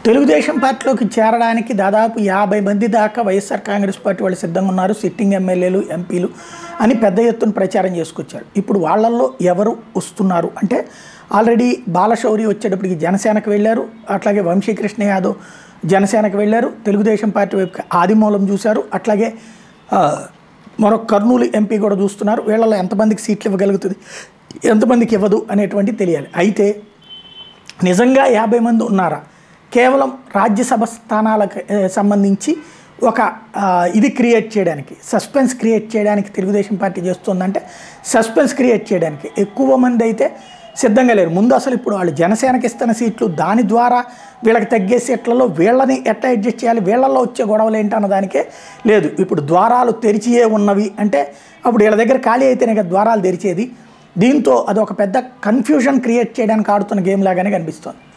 తెలుగుదేశం పార్టీలోకి చేరడానికి దాదాపు యాభై మంది దాకా వైఎస్ఆర్ కాంగ్రెస్ పార్టీ వాళ్ళు సిద్ధంగా ఉన్నారు సిట్టింగ్ ఎమ్మెల్యేలు ఎంపీలు అని పెద్ద ఎత్తున ప్రచారం చేసుకొచ్చారు ఇప్పుడు వాళ్ళల్లో ఎవరు వస్తున్నారు అంటే ఆల్రెడీ బాలశౌరి వచ్చేటప్పటికి జనసేనకు వెళ్ళారు అట్లాగే వంశీకృష్ణ యాదవ్ జనసేనకు వెళ్ళారు తెలుగుదేశం పార్టీ వైపు ఆదిమూలం చూశారు అట్లాగే ఆ, మరొక కర్నూలు ఎంపీ కూడా చూస్తున్నారు వీళ్ళలో ఎంతమందికి సీట్లు ఇవ్వగలుగుతుంది ఎంతమందికి ఇవ్వదు అనేటువంటి తెలియాలి అయితే నిజంగా యాభై మంది ఉన్నారా కేవలం రాజ్యసభ స్థానాలకు ఏ, సంబంధించి ఒక ఆ, ఇది క్రియేట్ చేయడానికి సస్పెన్స్ క్రియేట్ చేయడానికి తెలుగుదేశం పార్టీ చేస్తుందంటే సస్పెన్స్ క్రియేట్ చేయడానికి ఎక్కువ మంది అయితే సిద్ధంగా లేరు ముందు అసలు ఇప్పుడు వాళ్ళు జనసేనకి ఇస్తున్న సీట్లు దాని ద్వారా వీళ్ళకి తగ్గే సీట్లలో వీళ్ళని ఎట్లా అడ్జస్ట్ చేయాలి వీళ్ళల్లో వచ్చే గొడవలు ఏంటన్న దానికే లేదు ఇప్పుడు ద్వారాలు తెరిచియే ఉన్నవి అంటే అప్పుడు వీళ్ళ దగ్గర ఖాళీ అయితేనే కదా ద్వారాలు తెరిచేది దీంతో అదొక పెద్ద కన్ఫ్యూజన్ క్రియేట్ చేయడానికి ఆడుతున్న గేమ్ లాగానే కనిపిస్తుంది